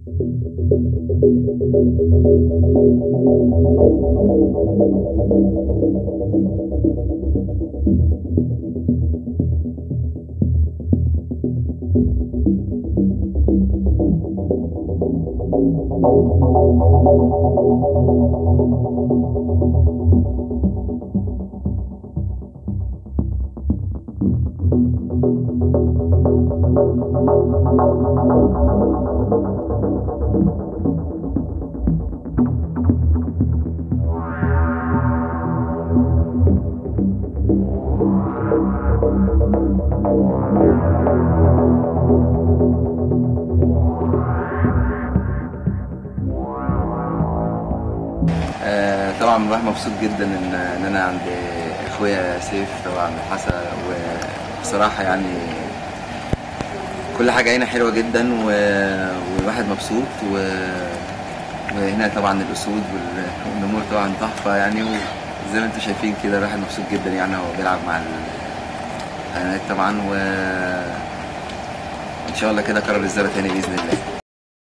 آه، طبعا الواحد مبسوط جدا ان ان انا عند اخويا سيف طبعا حسن وبصراحه يعني كل حاجه هنا حلوه جدا و- والواحد مبسوط و... وهنا طبعا الاسود وال- والنمور طبعا تحفه يعني وزي ما انتم شايفين كده الواحد مبسوط جدا يعني هو بيلعب مع الحيوانات طبعا و ان شاء الله كده قرر الزرع تاني باذن الله